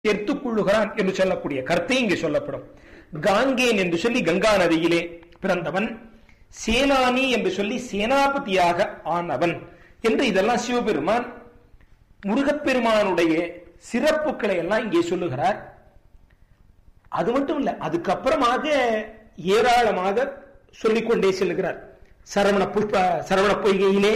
எடுத்துக்கொள்ளுகிறான் என்று சொல்லக்கூடிய கருத்தை இங்கே சொல்லப்படும் காங்கேன் என்று சொல்லி கங்கா நதியிலே பிறந்தவன் சேனானி என்று சொல்லி சேனாபதியாக ஆனவன் என்று இதெல்லாம் சிவபெருமான் முருகப்பெருமானுடைய சிறப்புகளை எல்லாம் இங்கே சொல்லுகிறார் அது மட்டும் இல்ல அதுக்கப்புறமாக ஏராளமாக சொல்லிக்கொண்டே செல்லுகிறார் சரவண புஷ்ப சரவண பொய்கையிலே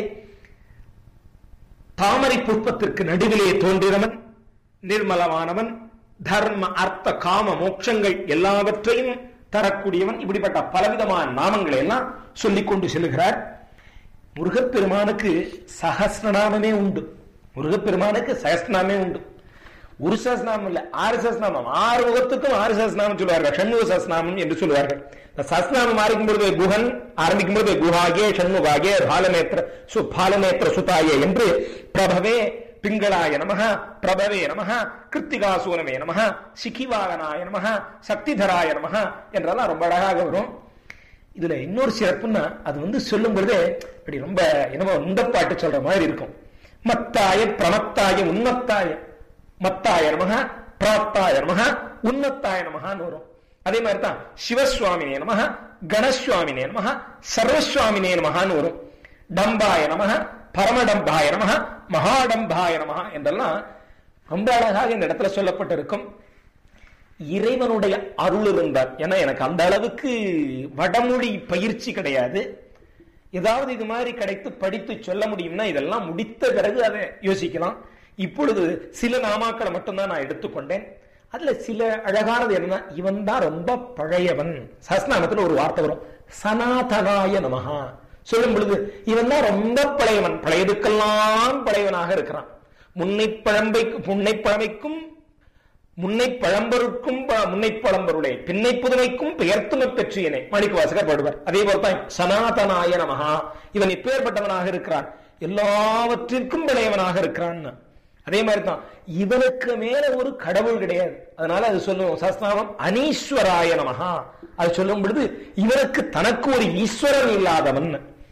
தாமரை புஷ்பத்திற்கு நடுவிலே தோன்றினவன் நிர்மலமானவன் தர்ம அர்த்த காம மோட்சங்கள் எல்லாவற்றையும் தரக்கூடியவன் இப்படிப்பட்ட பலவிதமான நாமங்களை எல்லாம் சொல்லிக் கொண்டு செல்லுகிறார் முருகப்பெருமானுக்கு சகஸ்ரநாமமே உண்டு முருகப்பெருமானுக்கு சகஸ்ரநாமே உண்டு ஒரு சஹஸ்நாமம் இல்ல ஆறு சஹஸ்நாமம் ஆறு முகத்துக்கும் ஆறு சஹஸ்நாமம் சொல்லுவார்கள் ஷண்முக சஹஸ்நாமம் என்று சொல்லுவார்கள் இந்த சஹஸ்நாமம் ஆரம்பிக்கும் பொழுது குஹன் ஆரம்பிக்கும் பொழுது குஹாகே ஷண்முகாகே பாலநேத்திர சு பாலநேத்திர சுதாயே என்று பிரபவே பிங்களாய நமக பிரபவே நமக கிருத்திகாசூனமே நமக சிக்கிவாகனாய நமக சக்திதராய நமக என்றெல்லாம் ரொம்ப அழகாக வரும் இதுல இன்னொரு சிறப்புன்னா அது வந்து சொல்லும் பொழுதே இப்படி ரொம்ப என்னமோ இந்த பாட்டு சொல்ற மாதிரி இருக்கும் மத்தாய பிரமத்தாய உன்மத்தாய மத்தாய நமக பிராப்தாய நமக உன்னத்தாய நமகான்னு வரும் அதே மாதிரி தான் சிவசுவாமினே நமக கணசுவாமினே நமக சர்வசுவாமினே நமகான்னு வரும் டம்பாய நமக பரமடம்பாய நமக மகாடம்பாய நமக என்றெல்லாம் ரொம்ப அழகாக இந்த இடத்துல சொல்லப்பட்டிருக்கும் இறைவனுடைய அருள் இருந்தார் ஏன்னா எனக்கு அந்த அளவுக்கு வடமொழி பயிற்சி கிடையாது ஏதாவது இது மாதிரி கிடைத்து படித்து சொல்ல முடியும்னா இதெல்லாம் முடித்த பிறகு அதை யோசிக்கலாம் இப்பொழுது சில நாமாக்களை மட்டும்தான் நான் எடுத்துக்கொண்டேன் அதுல சில அழகானது என்னன்னா இவன் தான் ரொம்ப பழையவன் சஸ்நாமத்துல ஒரு வார்த்தை வரும் சனாதனாய நமகா சொல்லும் பொழுது இவன் தான் ரொம்ப பழையவன் பழையதுக்கெல்லாம் பழையவனாக இருக்கிறான் முன்னை பழம்பைக்கு முன்னை பழமைக்கும் முன்னை பழம்பருக்கும் முன்னை பழம்பருடைய பின்னை புதுமைக்கும் பெயர்த்தும பெற்றியனே மாணிக்க வாசகர் பாடுவார் அதே போல்தான் சனாதனாய நமகா இவன் இப்பேற்பட்டவனாக இருக்கிறான் எல்லாவற்றிற்கும் விளையவனாக இருக்கிறான் அதே மாதிரி தான் இவனுக்கு மேல ஒரு கடவுள் கிடையாது அதனால அது சொல்லுவோம் சஸ்நாமம் அனீஸ்வராய நமகா அது சொல்லும் பொழுது இவனுக்கு தனக்கு ஒரு ஈஸ்வரன் இல்லாதவன்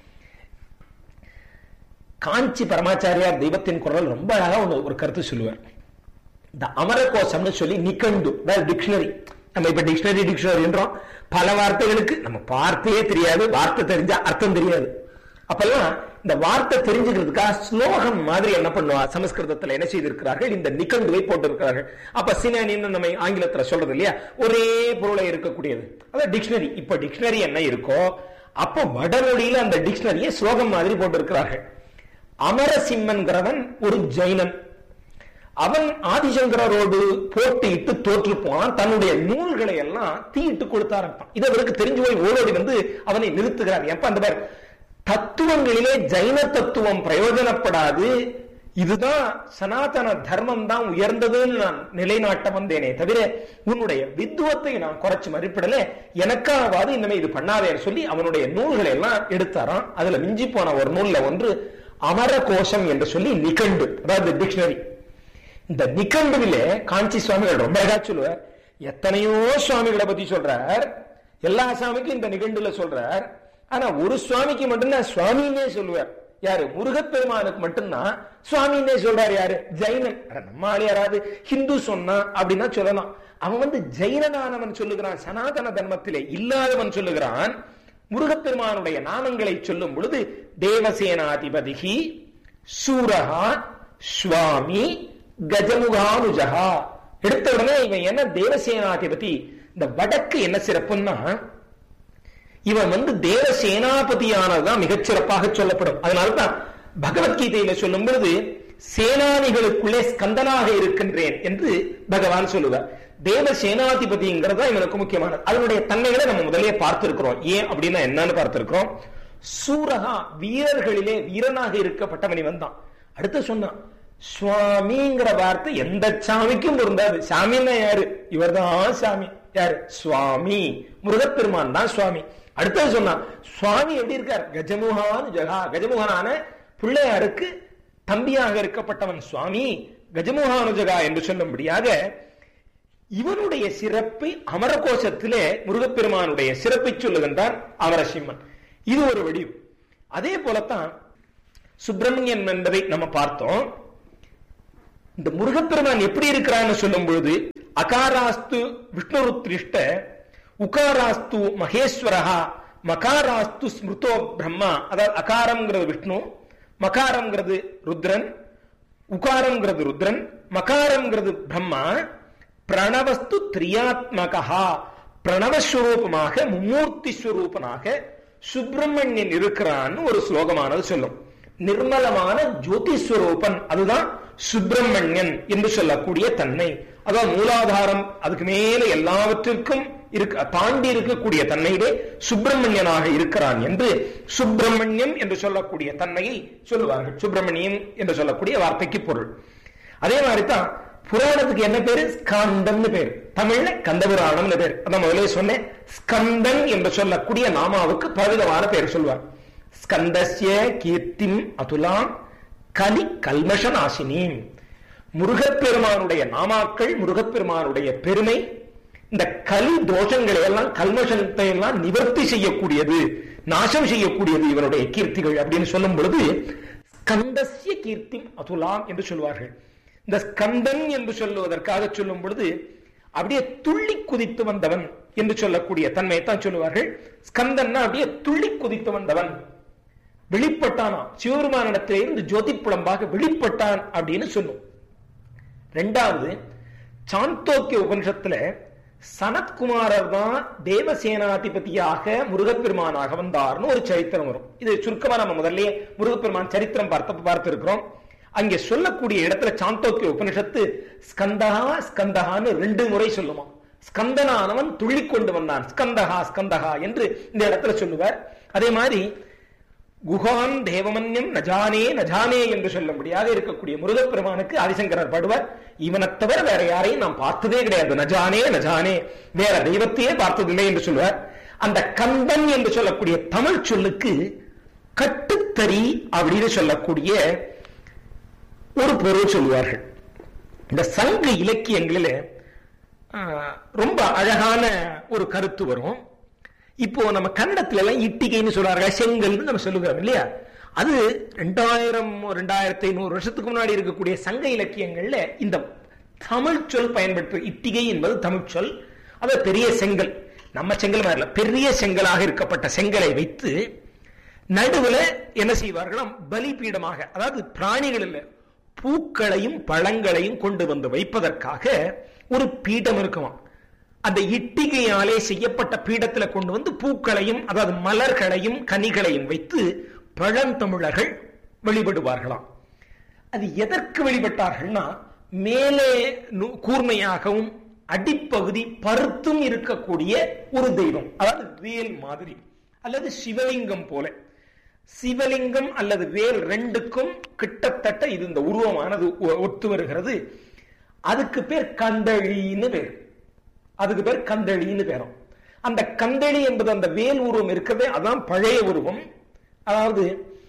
காஞ்சி பரமாச்சாரியார் தெய்வத்தின் குரல் ரொம்ப அழகா ஒன்று ஒரு கருத்து சொல்லுவார் இந்த அமரகோசம்னு சொல்லி நிக்கண்டு டிக்ஷனரி நம்ம இப்ப டிக்ஷனரி டிக்ஷனரி என்றோம் பல வார்த்தைகளுக்கு நம்ம வார்த்தையே தெரியாது வார்த்தை தெரிஞ்சா அர்த்தம் தெரியாது அப்பெல்லாம் இந்த வார்த்தை தெரிஞ்சுக்கிறதுக்காக ஸ்லோகம் மாதிரி என்ன பண்ணுவா சமஸ்கிருதத்துல என்ன செய்திருக்கிறார்கள் இந்த நிகண்டுவை போட்டிருக்கிறார்கள் அப்ப சினானின்னு நம்ம ஆங்கிலத்துல சொல்றது இல்லையா ஒரே பொருளை இருக்கக்கூடியது அதான் டிக்ஷனரி இப்ப டிக்ஷனரி என்ன இருக்கோ அப்போ வடமொழியில அந்த டிக்ஷனரியை ஸ்லோகம் மாதிரி போட்டிருக்கிறார்கள் அமரசிம்மன்கிறவன் ஒரு ஜெயினன் அவன் ஆதிசங்கரோடு போட்டியிட்டு தோற்று போனான் தன்னுடைய நூல்களை எல்லாம் தீயிட்டு கொடுத்த ஆரம்பிப்பான் இது அவருக்கு தெரிஞ்சு போய் ஓடோடி வந்து அவனை நிறுத்துகிறார் எப்ப அந்த பேர் தத்துவங்களிலே ஜைன தத்துவம் பிரயோஜனப்படாது இதுதான் சனாதன தர்மம் தான் உயர்ந்ததுன்னு நான் நிலைநாட்ட வந்தேனே தவிர உன்னுடைய வித்துவத்தை நான் குறைச்சு மதிப்பிடல எனக்காவது இனிமே இது பண்ணாதேன்னு சொல்லி அவனுடைய நூல்களை எல்லாம் எடுத்தாராம் அதுல மிஞ்சி போன ஒரு நூல்ல ஒன்று அமர கோஷம் என்று சொல்லி நிகண்டு அதாவது டிக்ஷனரி இந்த நிகண்டுவிலே காஞ்சி சுவாமிகள் ரொம்ப அழகா சொல்லுவார் எத்தனையோ சுவாமிகளை பத்தி சொல்றார் எல்லா சுவாமிக்கும் இந்த நிகண்டுல சொல்றார் ஆனா ஒரு சுவாமிக்கு மட்டும்தான் சுவாமின்னே சொல்லுவார் யாரு முருகப்பெருமானுக்கு மட்டும்தான் சுவாமின்னே சொல்றாரு யாரு ஜெயினன் நம்ம ஆள் யாராவது ஹிந்து சொன்னா அப்படின்னா சொல்லலாம் அவன் வந்து ஜெயினனானவன் சொல்லுகிறான் சனாதன தர்மத்திலே இல்லாதவன் சொல்லுகிறான் முருகப்பெருமானுடைய நாமங்களை சொல்லும் பொழுது தேவசேனாதிபதிகி சூரகா சுவாமி கஜமுகானுஜகா எடுத்த உடனே இவன் என்ன தேவசேனாதிபதி இந்த வடக்கு என்ன சிறப்புன்னா இவன் வந்து தேவ சேனாபதியானதுதான் மிகச்சிறப்பாக சொல்லப்படும் அதனால்தான் பகவத்கீதையில சொல்லும் பொழுது சேனானிகளுக்குள்ளே ஸ்கந்தனாக இருக்கின்றேன் என்று பகவான் சொல்லுவார் தேவ சேனாதிபதிங்கிறதா இவனுக்கு முக்கியமானது அதனுடைய தன்மைகளை நம்ம முதலே பார்த்திருக்கிறோம் ஏன் அப்படின்னா என்னன்னு பார்த்திருக்கிறோம் சூரகா வீரர்களிலே வீரனாக இருக்கப்பட்டவன் இவன் தான் அடுத்து சொன்னான் சுவாமிங்கிற வார்த்தை எந்த சாமிக்கும் பொருந்தாது சாமின்னா யாரு இவர்தான் சாமி யாரு சுவாமி முருகப்பெருமான் தான் சுவாமி அடுத்தது சொன்னா சுவாமி எப்படி இருக்கார் கஜமுகான் ஜகா கஜமுகனான பிள்ளையாருக்கு தம்பியாக இருக்கப்பட்டவன் சுவாமி கஜமுகானுஜகா என்று சொல்லும்படியாக இவனுடைய சிறப்பை அமரகோஷத்திலே முருகப்பெருமானுடைய சிறப்பை சொல்லுகின்றான் அமரசிம்மன் இது ஒரு வடிவு அதே போலத்தான் சுப்பிரமணியன் என்பதை நம்ம பார்த்தோம் இந்த முருகப்பெருமான் எப்படி இருக்கிறான்னு சொல்லும் பொழுது அகாராஸ்து விஷ்ணுருத்ரிஷ்ட உகாராஸ்து மகேஸ்வரஹா மகாராஸ்து ஸ்மிருதோ பிரம்மா அதாவது அகாரம்ங்கிறது விஷ்ணு மகாரம்ங்கிறது ருத்ரன் உகாரம்ங்கிறது ருத்ரன் மகாரம்ங்கிறது பிரம்மா பிரணவஸ்து திரியாத்மகா பிரணவஸ்வரூபமாக மும்மூர்த்தி ஸ்வரூபனாக சுப்பிரமணியன் இருக்கிறான்னு ஒரு ஸ்லோகமானது சொல்லும் நிர்மலமான ஜோதிஸ்வரூபன் அதுதான் சுப்பிரமணியன் என்று சொல்லக்கூடிய தன்மை அதாவது மூலாதாரம் அதுக்கு மேல எல்லாவற்றிற்கும் இருக்க தாண்டி இருக்கக்கூடிய தன்மையிலே சுப்பிரமணியனாக இருக்கிறான் என்று சுப்பிரமணியம் என்று சொல்லக்கூடிய தன்மையை சொல்லுவார்கள் சுப்பிரமணியம் என்று சொல்லக்கூடிய வார்த்தைக்கு பொருள் அதே மாதிரி தான் புராணத்துக்கு என்ன பேரு ஸ்கந்தம்னு பேரு தமிழ்ல கந்தபுராணம்னு பேரு அதான் முதலே சொன்னேன் ஸ்கந்தன் என்று சொல்லக்கூடிய நாமாவுக்கு பலவிதமான பேர் சொல்வார் ஸ்கந்தஸ்ய கீர்த்திம் அதுலாம் கலி கல்மஷ நாசினி முருகப்பெருமானுடைய நாமாக்கள் முருகப்பெருமானுடைய பெருமை இந்த கலி தோஷங்களை எல்லாம் கல்மஷத்தை எல்லாம் நிவர்த்தி செய்யக்கூடியது நாசம் செய்யக்கூடியது இவருடைய கீர்த்திகள் அப்படின்னு சொல்லும் பொழுது ஸ்கந்தஸ்ய கீர்த்தி அதுலாம் என்று சொல்வார்கள் இந்த ஸ்கந்தன் என்று சொல்லுவதற்காக சொல்லும் பொழுது அப்படியே துள்ளி குதித்து வந்தவன் என்று சொல்லக்கூடிய தன்மையை தான் சொல்லுவார்கள் ஸ்கந்தன்னா அப்படியே துள்ளி குதித்து வந்தவன் வெளிப்பட்டானா சிவபெருமானிடத்திலே இருந்து ஜோதி புலம்பாக வெளிப்பட்டான் அப்படின்னு சொல்லும் ரெண்டாவது சாந்தோக்கிய உபனிஷத்துல சனத்குமாரர் தான் தேவசேனாதிபதியாக முருகப்பெருமானாக வந்தார்னு ஒரு சரித்திரம் வரும் இது சுருக்கமா நம்ம முதல்ல முருகப்பெருமான் சரித்திரம் பார்த்த பார்த்து இருக்கிறோம் அங்கே சொல்லக்கூடிய இடத்துல சாந்தோக்கிய உபனிஷத்து ஸ்கந்தகா ஸ்கந்தகான்னு ரெண்டு முறை சொல்லுமா ஸ்கந்தனானவன் துள்ளி கொண்டு வந்தான் ஸ்கந்தகா ஸ்கந்தகா என்று இந்த இடத்துல சொல்லுவார் அதே மாதிரி குகான் தேவமன்யம் நஜானே நஜானே என்று சொல்லும்படியாக இருக்கக்கூடிய முருகப்பெருமானுக்கு ஆதிசங்கரர் பாடுவார் இவனை தவிர வேற யாரையும் நாம் பார்த்ததே கிடையாது நஜானே நஜானே வேற தெய்வத்தையே பார்த்ததில்லை என்று சொல்லுவார் அந்த கந்தன் என்று சொல்லக்கூடிய தமிழ் சொல்லுக்கு கட்டுத்தறி அப்படின்னு சொல்லக்கூடிய ஒரு பொருள் சொல்லுவார்கள் இந்த சங்க இலக்கியங்களில ரொம்ப அழகான ஒரு கருத்து வரும் இப்போ நம்ம கன்னடத்துல எல்லாம் இட்டிகைன்னு சொல்றாங்க செங்கல்னு நம்ம சொல்லுகிறோம் இல்லையா அது ரெண்டாயிரம் ரெண்டாயிரத்தி ஐநூறு வருஷத்துக்கு முன்னாடி இருக்கக்கூடிய சங்க இலக்கியங்கள்ல இந்த தமிழ் சொல் பயன்படுத்து இட்டிகை என்பது தமிழ் சொல் அது பெரிய செங்கல் நம்ம செங்கல் மாதிரி பெரிய செங்கலாக இருக்கப்பட்ட செங்கலை வைத்து நடுவுல என்ன செய்வார்களாம் பலிபீடமாக அதாவது பிராணிகள் இல்லை பூக்களையும் பழங்களையும் கொண்டு வந்து வைப்பதற்காக ஒரு பீடம் இருக்குமா அந்த இட்டிகையாலே செய்யப்பட்ட பீடத்துல கொண்டு வந்து பூக்களையும் அதாவது மலர்களையும் கனிகளையும் வைத்து பழந்தமிழர்கள் வழிபடுவார்களாம் அது எதற்கு வழிபட்டார்கள்னா மேலே கூர்மையாகவும் அடிப்பகுதி பருத்தும் இருக்கக்கூடிய ஒரு தெய்வம் அதாவது வேல் மாதிரி அல்லது சிவலிங்கம் போல சிவலிங்கம் அல்லது வேல் ரெண்டுக்கும் கிட்டத்தட்ட இது இந்த உருவமானது ஒத்து வருகிறது அதுக்கு பேர் கந்தழின்னு பேர் அதுக்கு பேர் கந்தளின்னு பேரும் அந்த கந்தளி என்பது அந்த வேல் உருவம் இருக்கிறதே அதான் பழைய உருவம் அதாவது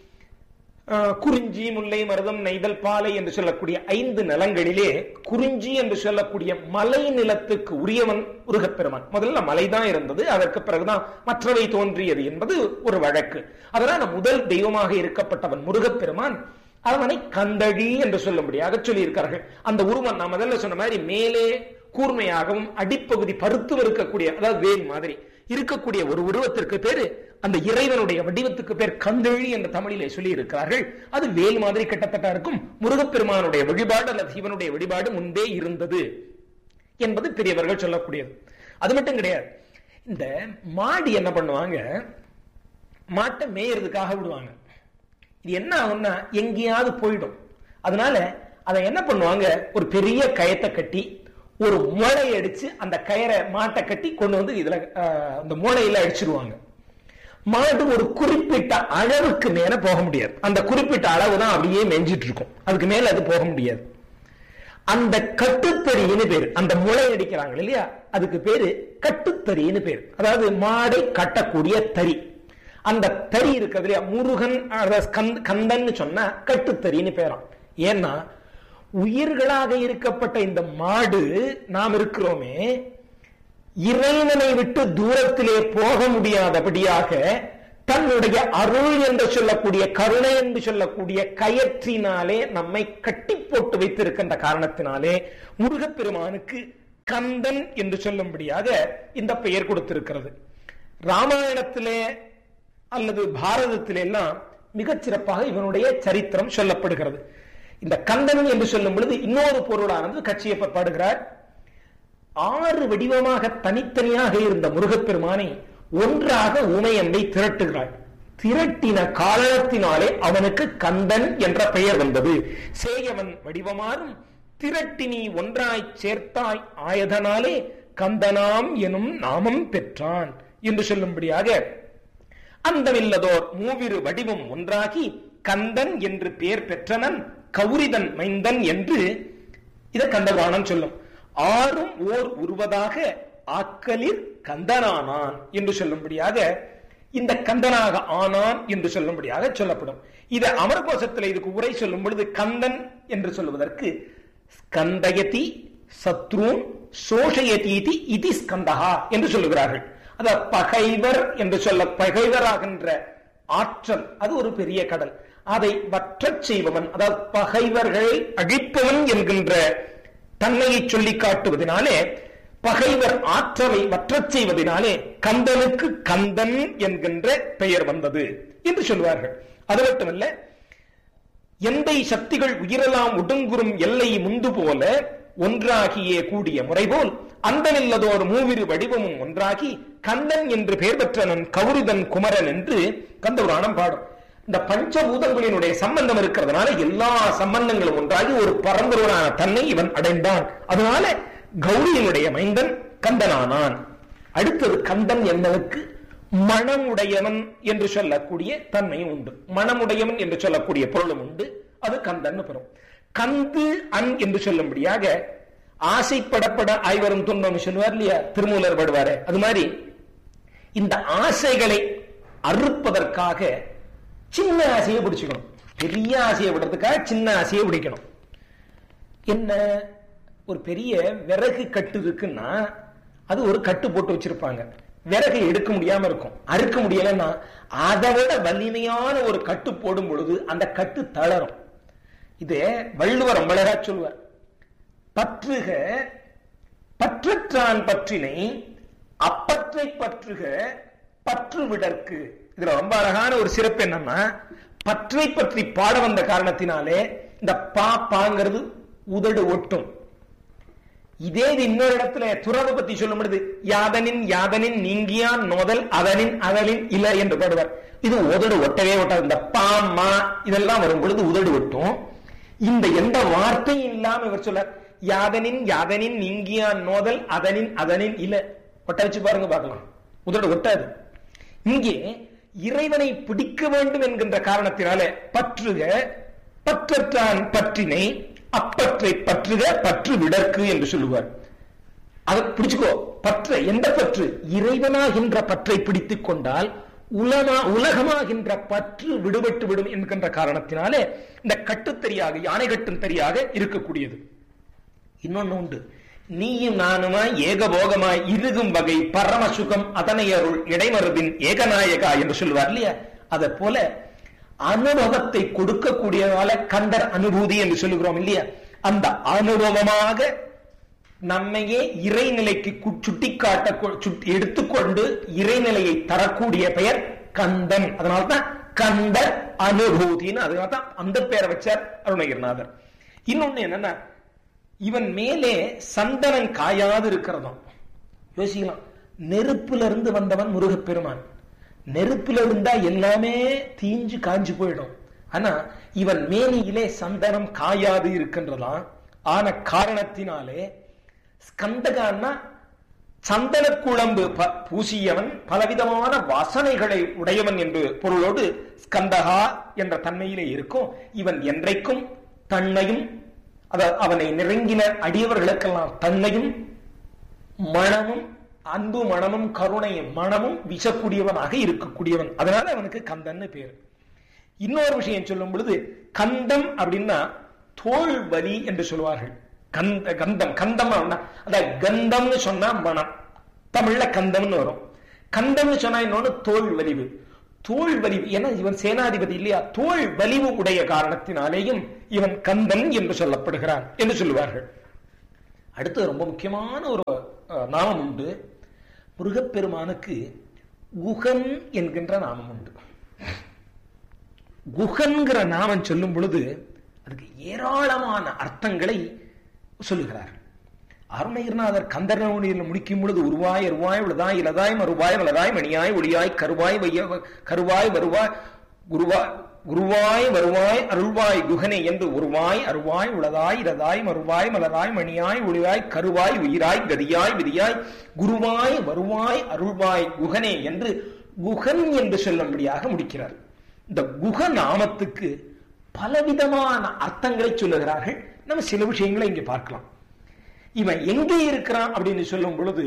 குறிஞ்சி முல்லை மருதம் நெய்தல் பாலை என்று சொல்லக்கூடிய ஐந்து நிலங்களிலே குறிஞ்சி என்று சொல்லக்கூடிய மலை நிலத்துக்கு உரியவன் முருகப்பெருமான் முதல்ல மலைதான் இருந்தது அதற்கு பிறகுதான் மற்றவை தோன்றியது என்பது ஒரு வழக்கு அதனால முதல் தெய்வமாக இருக்கப்பட்டவன் முருகப்பெருமான் அவனை கந்தழி என்று சொல்லும்படியாக சொல்லியிருக்கிறார்கள் அந்த உருவம் நான் முதல்ல சொன்ன மாதிரி மேலே கூர்மையாகவும் அடிப்பகுதி பருத்து இருக்கக்கூடிய அதாவது வேல் மாதிரி இருக்கக்கூடிய ஒரு உருவத்திற்கு பேரு அந்த இறைவனுடைய வடிவத்துக்கு பேர் கந்தழி என்ற தமிழிலே சொல்லி இருக்கிறார்கள் அது வேல் மாதிரி கிட்டத்தட்ட இருக்கும் முருகப்பெருமானுடைய வழிபாடு அல்லது சிவனுடைய வழிபாடு முன்பே இருந்தது என்பது பெரியவர்கள் சொல்லக்கூடியது அது மட்டும் கிடையாது இந்த மாடி என்ன பண்ணுவாங்க மாட்டை மேயறதுக்காக விடுவாங்க இது என்ன ஆகும்னா எங்கேயாவது போயிடும் அதனால அதை என்ன பண்ணுவாங்க ஒரு பெரிய கயத்தை கட்டி ஒரு முளை அடிச்சு அந்த கயரை மாட்டை கட்டி கொண்டு வந்து இதுல அந்த முளையில அடிச்சிருவாங்க மாடு ஒரு குறிப்பிட்ட அளவுக்கு மேல போக முடியாது அந்த குறிப்பிட்ட அளவு தான் அப்படியே மெஞ்சிட்டு இருக்கும் அதுக்கு மேல அது போக முடியாது அந்த கட்டுத்தறின்னு பேரு அந்த முளை அடிக்கிறாங்க இல்லையா அதுக்கு பேரு கட்டுத்தறின்னு பேரு அதாவது மாடை கட்டக்கூடிய தறி அந்த தறி இருக்கிறது இல்லையா முருகன் கந்தன் சொன்னா கட்டுத்தறின்னு பேராம் ஏன்னா உயிர்களாக இருக்கப்பட்ட இந்த மாடு நாம் இருக்கிறோமே இறைவனை விட்டு தூரத்திலே போக முடியாதபடியாக தன்னுடைய அருள் என்று சொல்லக்கூடிய கருணை என்று சொல்லக்கூடிய கயற்றினாலே நம்மை கட்டி போட்டு வைத்திருக்கின்ற காரணத்தினாலே முருகப்பெருமானுக்கு கந்தன் என்று சொல்லும்படியாக இந்த பெயர் கொடுத்திருக்கிறது ராமாயணத்திலே அல்லது பாரதத்திலே எல்லாம் மிகச் சிறப்பாக இவனுடைய சரித்திரம் சொல்லப்படுகிறது இந்த கந்தன் என்று சொல்லும் பொழுது இன்னொரு பொருளானது கட்சியை பாடுகிறார் ஆறு வடிவமாக தனித்தனியாக இருந்த முருகப்பெருமானை ஒன்றாக உமையம்பை திரட்டுகிறாள் திரட்டின காரணத்தினாலே அவனுக்கு கந்தன் என்ற பெயர் வந்தது சேயவன் வடிவமாறும் திரட்டினி ஒன்றாய் சேர்த்தாய் ஆயதனாலே கந்தனாம் எனும் நாமம் பெற்றான் என்று சொல்லும்படியாக அந்தமில்லதோர் மூவிரு வடிவம் ஒன்றாகி கந்தன் என்று பெயர் பெற்றனன் கௌரிதன் மைந்தன் என்று இத கந்தபுராணம் சொல்லும் ஆறும் ஓர் உருவதாக ஆக்கலில் கந்தனானான் என்று சொல்லும்படியாக இந்த கந்தனாக ஆனான் என்று சொல்லும்படியாக சொல்லப்படும் இது அமரகோசத்தில் இதுக்கு உரை சொல்லும் பொழுது கந்தன் என்று சொல்லுவதற்கு ஸ்கந்தயதி சத்ரூன் சோஷயதீதி இதி ஸ்கந்தகா என்று சொல்லுகிறார்கள் அத பகைவர் என்று சொல்ல பகைவராகின்ற ஆற்றல் அது ஒரு பெரிய கடல் அதை வற்றச் செய்பவன் அதாவது பகைவர்களை அழிப்பவன் என்கின்ற தன்மையை சொல்லி காட்டுவதனாலே பகைவர் ஆற்றலை வற்றச் செய்வதனாலே கந்தனுக்கு கந்தன் என்கின்ற பெயர் வந்தது என்று சொல்வார்கள் அது மட்டுமல்ல எந்தை சக்திகள் உயிரெல்லாம் ஒடுங்குறும் எல்லை முந்து போல ஒன்றாகியே கூடிய முறைபோல் அந்தனில்லதோர் மூவிரு வடிவமும் ஒன்றாகி கந்தன் என்று பெயர் பெற்றனன் கௌரிதன் குமரன் என்று கந்தபுராணம் பாடும் இந்த பஞ்சபூதங்களினுடைய சம்பந்தம் இருக்கிறதுனால எல்லா சம்பந்தங்களும் ஒன்றாகி ஒரு பரம்பொருளான தன்னை இவன் அடைந்தான் அதனால கௌரியினுடைய மைந்தன் கந்தனானான் அடுத்தது கந்தன் என்பதற்கு மனமுடையவன் என்று சொல்லக்கூடிய தன்மையும் உண்டு மனமுடையவன் என்று சொல்லக்கூடிய பொருளும் உண்டு அது கந்தன் பெறும் கந்து அன் என்று சொல்லும்படியாக ஆசைப்படப்பட ஐவரும் துன்பம் சொல்லுவார் இல்லையா திருமூலர் படுவாரு அது மாதிரி இந்த ஆசைகளை அறுப்பதற்காக சின்ன ஆசையை பிடிச்சுக்கணும் பெரிய ஆசையை விடுறதுக்காக சின்ன ஆசையை பிடிக்கணும் என்ன ஒரு பெரிய விறகு கட்டு இருக்குன்னா அது ஒரு கட்டு போட்டு வச்சிருப்பாங்க விறகு எடுக்க முடியாம இருக்கும் அறுக்க முடியலன்னா அதை விட வலிமையான ஒரு கட்டு போடும் பொழுது அந்த கட்டு தளரும் இது வள்ளுவர் ரொம்ப அழகா சொல்லுவார் பற்றுக பற்றற்றான் பற்றினை அப்பற்றை பற்றுக பற்று விடற்கு இதுல ரொம்ப அழகான ஒரு சிறப்பு என்னன்னா பற்றை பற்றி பாட வந்த காரணத்தினாலே இந்த பா பாங்கிறது உதடு ஒட்டும் இதே இது இன்னொரு இடத்துல துறவு பத்தி சொல்லும் பொழுது யாதனின் யாதனின் நீங்கியான் நோதல் அதனின் அதனின் இல என்று பாடுவார் இது உதடு ஒட்டவே ஒட்டாது இந்த பா மா இதெல்லாம் வரும் பொழுது உதடு ஒட்டும் இந்த எந்த வார்த்தையும் இல்லாம இவர் சொல்ல யாதனின் யாதனின் நீங்கியான் நோதல் அதனின் அதனின் இல ஒட்ட வச்சு பாருங்க பார்க்கலாம் உதடு ஒட்டாது இங்கே இறைவனை பிடிக்க வேண்டும் என்கின்ற காரணத்தினால பற்றுக பற்றற்றான் பற்றினை அப்பற்றை பற்றுக பற்று விடற்கு என்று சொல்லுவார் அதை பிடிச்சுக்கோ பற்ற எந்த பற்று இறைவனாகின்ற பற்றை பிடித்துக் கொண்டால் உலமா உலகமாகின்ற பற்று விடுபட்டு விடும் என்கின்ற காரணத்தினாலே இந்த கட்டுத்தறியாக யானை கட்டும் தெரியாக இருக்கக்கூடியது இன்னொன்னு உண்டு நீயும் நானுமாய் ஏகபோகமாய் இருகும் வகை பரம சுகம் அதனை அருள் இடைமருதின் ஏகநாயகா என்று சொல்லுவார் இல்லையா அதை போல அனுபவத்தை கொடுக்கக்கூடியதால கண்டர் அனுபூதி என்று சொல்லுகிறோம் இல்லையா அந்த அனுபவமாக நம்மையே இறைநிலைக்கு சுட்டிக்காட்ட சுட்டி எடுத்துக்கொண்டு இறைநிலையை தரக்கூடிய பெயர் கந்தன் அதனால்தான் கந்த அனுபூதின்னு அதனால்தான் அந்த பெயரை வச்சார் அருணகிரிநாதர் இன்னொன்னு என்னன்னா இவன் மேலே சந்தனம் காயாது இருக்கிறதாம் யோசிக்கலாம் நெருப்புல இருந்து வந்தவன் முருகப்பெருமான் நெருப்புல இருந்தா எல்லாமே தீஞ்சு காஞ்சு போயிடும் ஆனா இவன் மேனியிலே சந்தனம் காயாது இருக்கின்றதாம் ஆன காரணத்தினாலே ஸ்கந்தகான்னா சந்தன குழம்பு பூசியவன் பலவிதமான வாசனைகளை உடையவன் என்று பொருளோடு ஸ்கந்தகா என்ற தன்மையிலே இருக்கும் இவன் என்றைக்கும் தன்னையும் அவனை நெருங்கின அடியவர்களுக்கெல்லாம் தன்னையும் மனமும் அன்பு மனமும் கருணையும் மனமும் வீசக்கூடியவனாக இருக்கக்கூடியவன் அதனால அவனுக்கு கந்தன்னு பேரு இன்னொரு விஷயம் சொல்லும் பொழுது கந்தம் அப்படின்னா தோல் வலி என்று சொல்லுவார்கள் கந்த கந்தம் கந்தம் அத கந்தம்னு சொன்னா மனம் தமிழ்ல கந்தம்னு வரும் கந்தம்னு சொன்னா இன்னொன்னு தோல் வலிவு தோல் வலிவு ஏன்னா இவன் சேனாதிபதி இல்லையா தோல் வலிவு உடைய காரணத்தினாலேயும் இவன் கந்தன் என்று சொல்லப்படுகிறான் என்று சொல்லுவார்கள் அடுத்து ரொம்ப முக்கியமான ஒரு அஹ், நாமம் உண்டு முருகப்பெருமானுக்கு குகன் என்கின்ற நாமம் உண்டு குகன்கிற நாமம் சொல்லும் பொழுது அதுக்கு ஏராளமான அர்த்தங்களை சொல்லுகிறார் அருணகிரிநாதர் கந்தரவணியில் முடிக்கும் பொழுது உருவாய் அருவாய் உளதாய் இலதாய் மறுவாய் மலராய் மணியாய் ஒளியாய் கருவாய் வைய கருவாய் வருவாய் குருவாய் குருவாய் வருவாய் அருள்வாய் குகனே என்று உருவாய் அருவாய் உளதாய் இரதாய் மறுவாய் மலராய் மணியாய் ஒளியாய் கருவாய் உயிராய் கதியாய் விதியாய் குருவாய் வருவாய் அருள்வாய் குகனே என்று குகன் என்று சொல்லும்படியாக முடிக்கிறார் இந்த குக நாமத்துக்கு பலவிதமான அர்த்தங்களை சொல்லுகிறார்கள் நம்ம சில விஷயங்களை இங்கே பார்க்கலாம் இவன் எங்கே இருக்கிறான் அப்படின்னு சொல்லும் பொழுது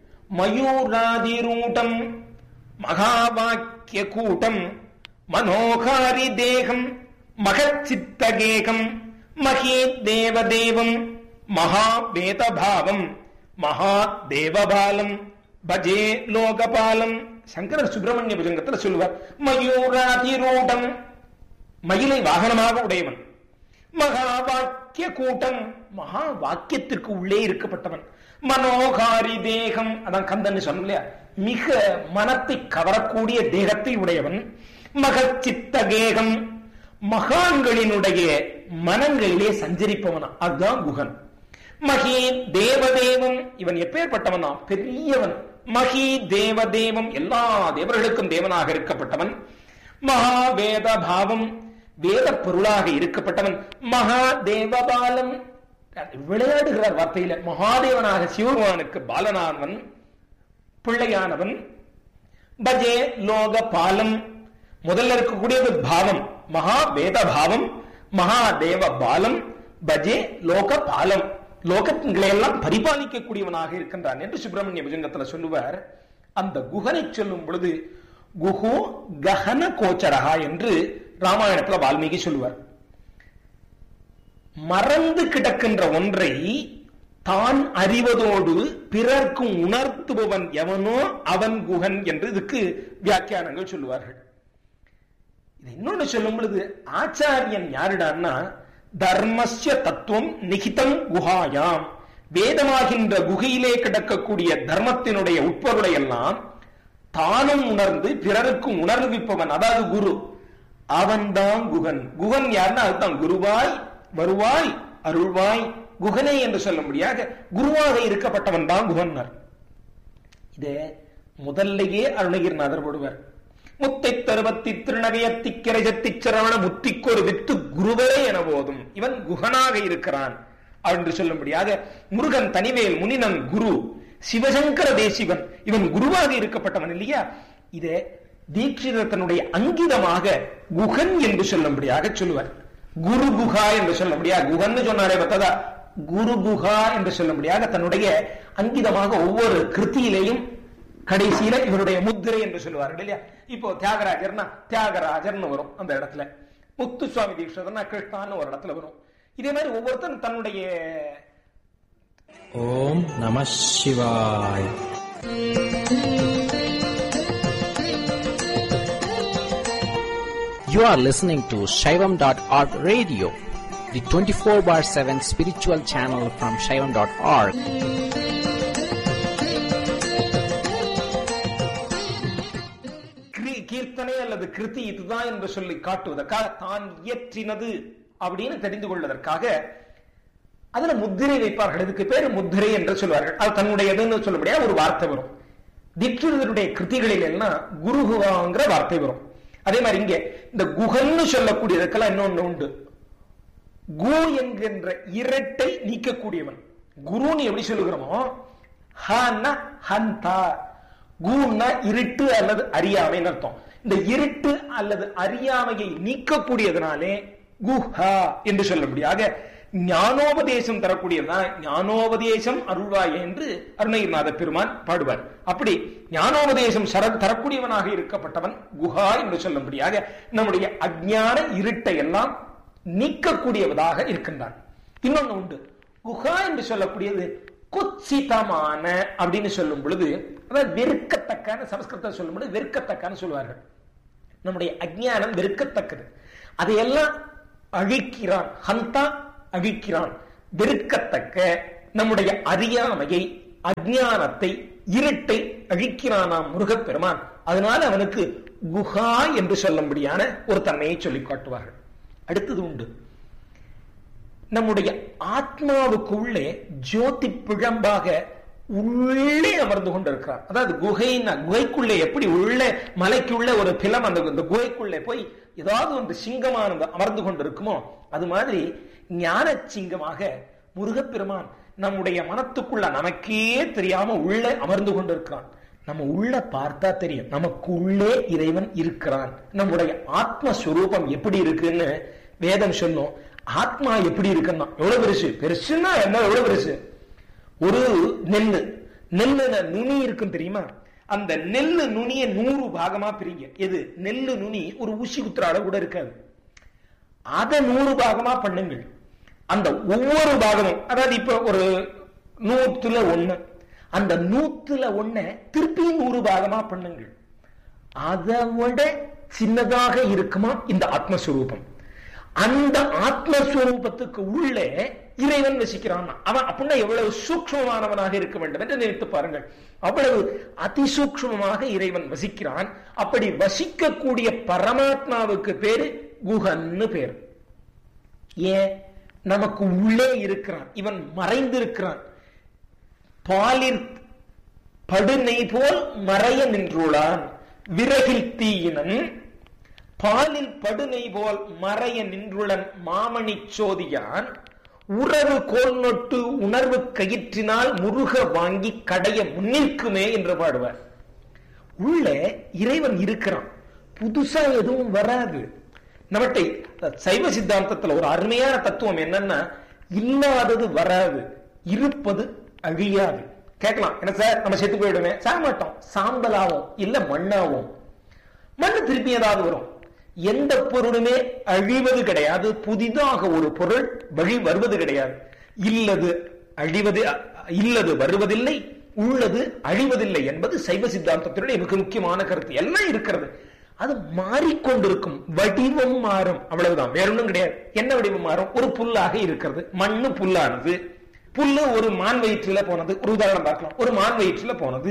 மயூராதிரூடம் மகாவாக்கிய கூட்டம் மனோகாரி தேகம் மகச்சித்தகேகம் மகே தேவதேவம் மகா வேதபாவம் மகா தேவபாலம் பஜே லோகபாலம் சங்கரர் சுப்பிரமணிய புஜங்கத்தில் சொல்லுவார் மயூராதிரூடம் மயிலை வாகனமாக உடையவன் மகா வாக்கிய கூட்டம் மகா வாக்கியத்திற்கு உள்ளே இருக்கப்பட்டவன் மனோகாரி தேகம் அதான் கந்தன் சொன்ன இல்லையா மிக மனத்தை கவரக்கூடிய தேகத்தை உடையவன் மகச்சித்த கேகம் மகான்களினுடைய மனங்களிலே சஞ்சரிப்பவன் அதுதான் குகன் மகி தேவதேவம் இவன் எப்பேற்பட்டவனா பெரியவன் மகி தேவதேவம் எல்லா தேவர்களுக்கும் தேவனாக இருக்கப்பட்டவன் மகா வேத பாவம் வேத பொருளாக இருக்கப்பட்டவன் மகா தேவபாலம் விளையாடுகிறார் வார்த்தையில மகாதேவனாக சிவபகவானுக்கு பாலனானவன் பிள்ளையானவன் பஜே லோக பாலம் முதல்ல இருக்கக்கூடியது பாவம் மகா வேத பாவம் மகா தேவ பாலம் பஜே லோக பாலம் லோகங்களை எல்லாம் பரிபாலிக்கக்கூடியவனாக இருக்கின்றான் என்று சுப்பிரமணிய புஜங்கத்துல சொல்லுவார் அந்த குகனை சொல்லும் பொழுது குஹு கஹன கோச்சரகா என்று ராமாயணத்துல வால்மீகி சொல்லுவார் மறந்து கிடக்கின்ற ஒன்றை தான் அறிவதோடு பிறர்க்கும் உணர்த்துபவன் எவனோ அவன் குகன் என்று இதுக்கு வியாக்கியானங்கள் சொல்லுவார்கள் இது இன்னொன்னு சொல்லும் பொழுது ஆச்சாரியன் யாருடான்னா தர்மஸ்ய தத்துவம் நிகிதம் குஹாயாம் வேதமாகின்ற குகையிலே கிடக்கக்கூடிய தர்மத்தினுடைய உட்பொருளை எல்லாம் தானும் உணர்ந்து பிறருக்கும் உணர்விப்பவன் அதாவது குரு அவன்தான் குகன் குகன் யாருன்னா அதுதான் குருவாய் வருவாய் அருள்வாய் குகனே என்று சொல்ல முடியாத குருவாக இருக்கப்பட்டவன் தான் குகன்னர் இது முதல்லையே அருணகிரிநாதர் போடுவார் முத்தை தருவத்தி திருநகையத்தி கிரைஜத்தி சரவண முத்திக்கொரு வித்து குருவரே என போதும் இவன் குகனாக இருக்கிறான் என்று சொல்லும்படியாக முருகன் தனிவேல் முனினன் குரு சிவசங்கர தேசிவன் இவன் குருவாக இருக்கப்பட்டவன் இல்லையா இதே தீட்சிதத்தினுடைய அங்கிதமாக குகன் என்று சொல்லும்படியாக சொல்லுவார் குரு குஹா என்று சொல்லும்படியா குகன் சொன்னாரே பார்த்ததா குரு குஹா என்று சொல்லும்படியாக தன்னுடைய அங்கிதமாக ஒவ்வொரு கிருத்தியிலேயும் கடைசியில இவருடைய முத்திரை என்று சொல்லுவார்கள் இல்லையா இப்போ தியாகராஜர்னா தியாகராஜர்னு வரும் அந்த இடத்துல முத்து சுவாமி தீட்சிதர்னா கிருஷ்ணான்னு ஒரு இடத்துல வரும் இதே மாதிரி ஒவ்வொருத்தரும் தன்னுடைய ஓம் நம சிவாய் You are listening to Shaivam.org radio, the 24 bar 7 spiritual channel from Shaivam.org. கிரி- கீர்த்தனை அல்லது கிருதி இதுதான் என்று சொல்லி காட்டுவதற்காக தான் இயற்றினது அப்படின்னு தெரிந்து கொள்வதற்காக அதுல முத்திரை வைப்பார்கள் இதுக்கு பேரு முத்திரை என்று சொல்வார்கள் அது தன்னுடையதுன்னு சொல்ல முடியாது ஒரு வார்த்தை வரும் தீட்சிதருடைய கிருதிகளில் எல்லாம் குருகுவாங்கிற வார்த்தை வரும் அதே மாதிரி இங்க இந்த குகன்னு சொல்லக்கூடியதுக்கெல்லாம் இன்னொன்னு உண்டு கு என்கின்ற இரட்டை நீக்கக்கூடியவன் குருன்னு எப்படி சொல்லுகிறோமோ ஹன்னா ஹந்தா குன்னா இருட்டு அல்லது அறியாமைன்னு அர்த்தம் இந்த இருட்டு அல்லது அறியாமையை நீக்கக்கூடியதனாலே குஹா என்று சொல்ல முடியாக ஞானோபதேசம் தரக்கூடியதுதான் ஞானோபதேசம் அருள்வாய் என்று அருணகிரிநாத பெருமான் பாடுவார் அப்படி ஞானோபதேசம் சர தரக்கூடியவனாக இருக்கப்பட்டவன் குஹா என்று சொல்லும்படியாக நம்முடைய அஜ்ஞான இருட்டை எல்லாம் நீக்கக்கூடியவதாக இருக்கின்றான் இன்னொன்னு உண்டு குஹா என்று சொல்லக்கூடியது குத்சிதமான அப்படின்னு சொல்லும் பொழுது அதாவது வெறுக்கத்தக்கான சமஸ்கிருதம் சொல்லும் பொழுது வெறுக்கத்தக்கான சொல்வார்கள் நம்முடைய அஜ்ஞானம் வெறுக்கத்தக்கது அதையெல்லாம் அழிக்கிறான் ஹந்தா அழிக்கிறான் வெறுக்கத்தக்க நம்முடைய அறியாமையை அஜ்ஞானத்தை இருட்டை அழிக்கிறானாம் முருகப்பெருமான் அதனால அவனுக்கு குஹா என்று சொல்லும்படியான ஒரு தன்மையை சொல்லிக் காட்டுவார்கள் அடுத்தது உண்டு நம்முடைய ஆத்மாவுக்குள்ளே ஜோதி பிழம்பாக உள்ளே அமர்ந்து கொண்டிருக்கிறார் அதாவது குகைன்னா குகைக்குள்ளே எப்படி உள்ளே மலைக்குள்ள ஒரு பிலம் அந்த இந்த குகைக்குள்ளே போய் ஏதாவது ஒன்று சிங்கமானது அமர்ந்து கொண்டிருக்குமோ அது மாதிரி ஞான சிங்கமாக முருகப்பெருமான் நம்முடைய மனத்துக்குள்ள நமக்கே தெரியாம உள்ளே அமர்ந்து கொண்டிருக்கிறான் நம்ம உள்ள பார்த்தா தெரியும் நமக்கு உள்ளே இறைவன் இருக்கிறான் நம்முடைய ஆத்மஸ்வரூபம் எப்படி இருக்குன்னு வேதம் சொல்லும் ஆத்மா எப்படி இருக்குன்னா எவ்வளவு பெருசு பெருசுன்னா என்ன எவ்வளவு பெருசு ஒரு நெல்லு நெல்லுல நுனி இருக்கும் தெரியுமா அந்த நெல்லு நுனிய நூறு பாகமா பிரிங்க எது நெல்லு நுனி ஒரு ஊசி குத்துற அளவு கூட இருக்காது அதை நூறு பாகமா பண்ணுங்கள் அந்த ஒவ்வொரு பாகமும் அதாவது இப்ப ஒரு நூத்துல ஒண்ணு அந்த நூத்துல ஒண்ண திருப்பி நூறு பாகமா பண்ணுங்கள் அதை விட சின்னதாக இருக்குமா இந்த ஆத்மஸ்வரூபம் அந்த ஆத்மஸ்வரூபத்துக்கு உள்ளே இறைவன் வசிக்கிறான் அவன் அப்படின்னா எவ்வளவு சூக்மமானவனாக இருக்க வேண்டும் என்று நினைத்து பாருங்கள் அவ்வளவு அதிசூக்மமாக இறைவன் வசிக்கிறான் அப்படி வசிக்கக்கூடிய பரமாத்மாவுக்கு பேரு குஹன்னு பேர் ஏன் நமக்கு உள்ளே இருக்கிறான் இவன் மறைந்திருக்கிறான் பாலில் படுனை போல் மறைய நின்றுள்ளான் விறகில் தீயினன் பாலில் படுனை போல் மறைய நின்றுளன் மாமணி சோதியான் உறவு கோல் நொட்டு உணர்வு கயிற்றினால் முருக வாங்கி கடைய முன்னிற்குமே என்று பாடுவார் உள்ள இறைவன் இருக்கிறான் புதுசா எதுவும் வராது நம்மட்டை சைவ சித்தாந்தத்துல ஒரு அருமையான தத்துவம் என்னன்னா இல்லாதது வராது இருப்பது அழியாது கேட்கலாம் என்ன சார் நம்ம செத்து போயிடுமே சாக மாட்டோம் சாம்பலாவும் இல்ல மண்ணாவும் மண்ணு திருப்பி ஏதாவது வரும் எந்த பொருளுமே அழிவது கிடையாது புதிதாக ஒரு பொருள் வழி வருவது கிடையாது இல்லது அழிவது இல்லது வருவதில்லை உள்ளது அழிவதில்லை என்பது சைவ சித்தாந்தத்தினுடைய மிக முக்கியமான கருத்து எல்லாம் இருக்கிறது அது மாறிக்கொண்டிருக்கும் வடிவம் மாறும் அவ்வளவுதான் வேற ஒன்றும் கிடையாது என்ன வடிவம் மாறும் ஒரு புல்லாக இருக்கிறது மண்ணு புல்லானது புல்லு ஒரு மான் வயிற்றுல போனது ஒரு உதாரணம் பார்க்கலாம் ஒரு மான் வயிற்றுல போனது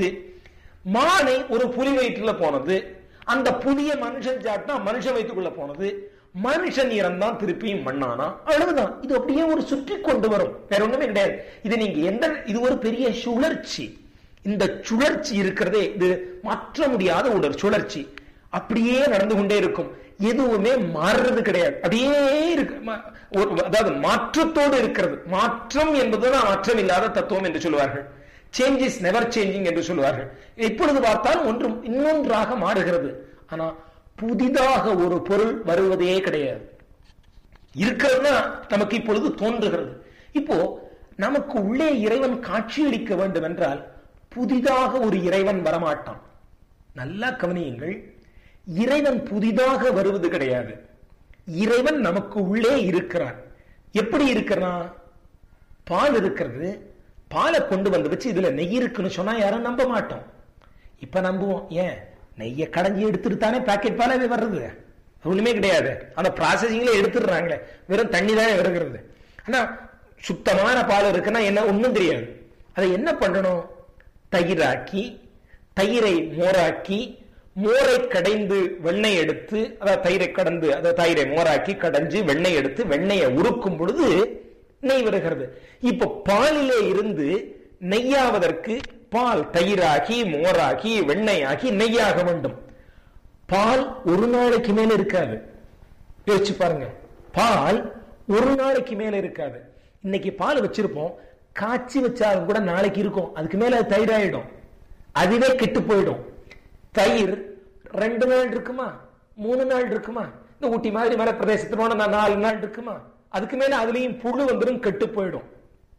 மானை ஒரு புலி வயிற்றுல போனது அந்த புதிய மனுஷன் சாட்டினா மனுஷன் வயிற்றுக்குள்ள போனது மனுஷன் இறந்தான் திருப்பியும் மண்ணானா அவ்வளவுதான் இது அப்படியே ஒரு சுற்றி கொண்டு வரும் வேற ஒண்ணுமே கிடையாது இது நீங்க எந்த இது ஒரு பெரிய சுழற்சி இந்த சுழற்சி இருக்கிறதே இது மாற்ற முடியாத ஒரு சுழற்சி அப்படியே நடந்து கொண்டே இருக்கும் எதுவுமே மாறுறது கிடையாது அப்படியே இருக்கு அதாவது மாற்றத்தோடு இருக்கிறது மாற்றம் என்பதுதான் மாற்றம் இல்லாத தத்துவம் என்று சொல்லுவார்கள் சேஞ்ச் இஸ் நெவர் சேஞ்சிங் என்று சொல்லுவார்கள் எப்பொழுது பார்த்தால் ஒன்றும் இன்னொன்றாக மாறுகிறது ஆனா புதிதாக ஒரு பொருள் வருவதே கிடையாது இருக்கிறதுனா நமக்கு இப்பொழுது தோன்றுகிறது இப்போ நமக்கு உள்ளே இறைவன் காட்சியளிக்க வேண்டும் என்றால் புதிதாக ஒரு இறைவன் வரமாட்டான் நல்லா கவனியுங்கள் இறைவன் புதிதாக வருவது கிடையாது இறைவன் நமக்கு உள்ளே இருக்கிறான் எப்படி இருக்கிறான் பால் இருக்கிறது பாலை கொண்டு வந்து வச்சு இதுல நெய் இருக்குன்னு சொன்னா யாரும் நம்ப மாட்டோம் இப்ப நம்புவோம் ஏன் நெய்யை கடைஞ்சி எடுத்துட்டு தானே பாக்கெட் பாலாவே வர்றது ஒண்ணுமே கிடையாது அந்த ப்ராசஸிங்ல எடுத்துடுறாங்களே வெறும் தண்ணி தானே வருகிறது ஆனா சுத்தமான பால் இருக்குன்னா என்ன ஒண்ணும் தெரியாது அதை என்ன பண்ணணும் தயிராக்கி தயிரை மோராக்கி மோரை கடைந்து வெண்ணெய் எடுத்து அதாவது தயிரை கடந்து அதாவது தயிரை மோராக்கி கடைஞ்சு வெண்ணெய் எடுத்து வெண்ணெயை உருக்கும் பொழுது நெய் வருகிறது இப்ப பாலிலே இருந்து நெய்யாவதற்கு பால் தயிராகி மோராகி வெண்ணெயாகி நெய்யாக வேண்டும் பால் ஒரு நாளைக்கு மேல இருக்காது யோசிச்சு பாருங்க பால் ஒரு நாளைக்கு மேல இருக்காது இன்னைக்கு பால் வச்சிருப்போம் காய்ச்சி வச்சாலும் கூட நாளைக்கு இருக்கும் அதுக்கு மேல அது தயிராயிடும் அதுவே கெட்டு போயிடும் தயிர் ரெண்டு நாள் இருக்குமா மூணு நாள் இருக்குமா இந்த ஊட்டி மாதிரி மேல பிரதேசத்துல போன நாலு நாள் இருக்குமா அதுக்கு மேல அதுலயும் புழு வந்துடும் கெட்டு போயிடும்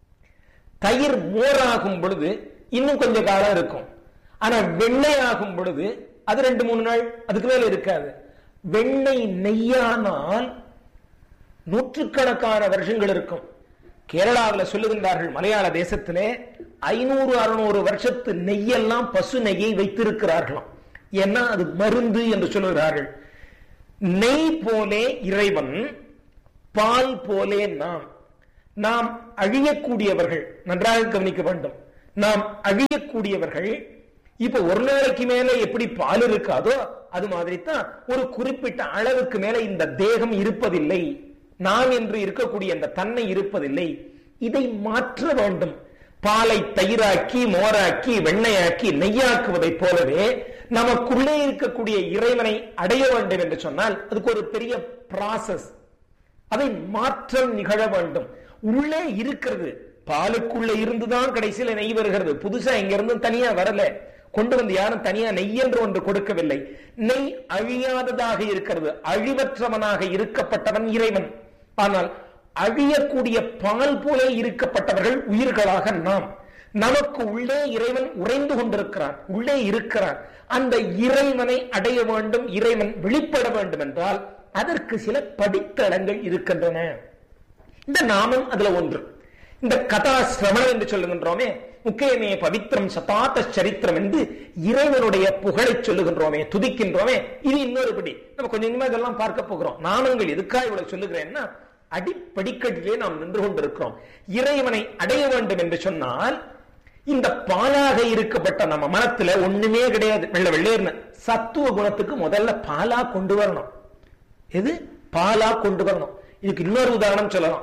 தயிர் மோராகும் பொழுது இன்னும் கொஞ்சம் காலம் இருக்கும் ஆனா வெண்ணெய் ஆகும் பொழுது அது ரெண்டு மூணு நாள் அதுக்கு மேல இருக்காது வெண்ணெய் நெய்யானால் நூற்றுக்கணக்கான வருஷங்கள் இருக்கும் கேரளாவில் சொல்லுகின்றார்கள் மலையாள தேசத்திலே ஐநூறு அறுநூறு வருஷத்து நெய்யெல்லாம் பசு நெய்யை வைத்திருக்கிறார்களாம் ஏன்னா அது மருந்து என்று சொல்லுகிறார்கள் நெய் போலே இறைவன் பால் போலே நாம் நாம் அழியக்கூடியவர்கள் நன்றாக கவனிக்க வேண்டும் நாம் அழியக்கூடியவர்கள் இப்ப ஒரு நாளைக்கு மேல எப்படி பால் இருக்காதோ அது மாதிரி தான் ஒரு குறிப்பிட்ட அளவுக்கு மேல இந்த தேகம் இருப்பதில்லை நாம் என்று இருக்கக்கூடிய அந்த தன்மை இருப்பதில்லை இதை மாற்ற வேண்டும் பாலை தயிராக்கி மோராக்கி வெண்ணையாக்கி நெய்யாக்குவதைப் போலவே நமக்குள்ளே இருக்கக்கூடிய இறைவனை அடைய வேண்டும் என்று சொன்னால் அதுக்கு ஒரு பெரிய ப்ராசஸ் அதை மாற்றம் நிகழ வேண்டும் உள்ளே இருக்கிறது பாலுக்குள்ள இருந்துதான் கடைசியில நெய் வருகிறது புதுசா இங்க இருந்து தனியா வரல கொண்டு வந்து யாரும் தனியா நெய் என்று ஒன்று கொடுக்கவில்லை நெய் அழியாததாக இருக்கிறது அழிவற்றவனாக இருக்கப்பட்டவன் இறைவன் ஆனால் அழியக்கூடிய பால் போல இருக்கப்பட்டவர்கள் உயிர்களாக நாம் நமக்கு உள்ளே இறைவன் உறைந்து கொண்டிருக்கிறான் உள்ளே இருக்கிறான் அந்த இறைவனை அடைய வேண்டும் இறைவன் வெளிப்பட வேண்டும் என்றால் அதற்கு சில படித்தளங்கள் இருக்கின்றன இந்த நாமம் அதுல ஒன்று இந்த கதா சிரவணம் என்று சொல்லுகின்றோமே முக்கியமே பவித்திரம் சதாத்த சரித்திரம் என்று இறைவனுடைய புகழை சொல்லுகின்றோமே துதிக்கின்றோமே இது இன்னொரு படி நம்ம கொஞ்சம் கொஞ்சமா இதெல்லாம் பார்க்க போகிறோம் நாமங்கள் எதுக்காக இவ்வளவு சொல்லுகிறேன்னா அடிப்படிக்கட்டிலே நாம் நின்று கொண்டிருக்கிறோம் இறைவனை அடைய வேண்டும் என்று சொன்னால் இந்த பாலாக இருக்கப்பட்ட நம்ம மனத்துல ஒண்ணுமே கிடையாது வெள்ள வெள்ளேர்னு சத்துவ குணத்துக்கு முதல்ல பாலா கொண்டு வரணும் எது பாலா கொண்டு வரணும் இதுக்கு இன்னொரு உதாரணம் சொல்லலாம்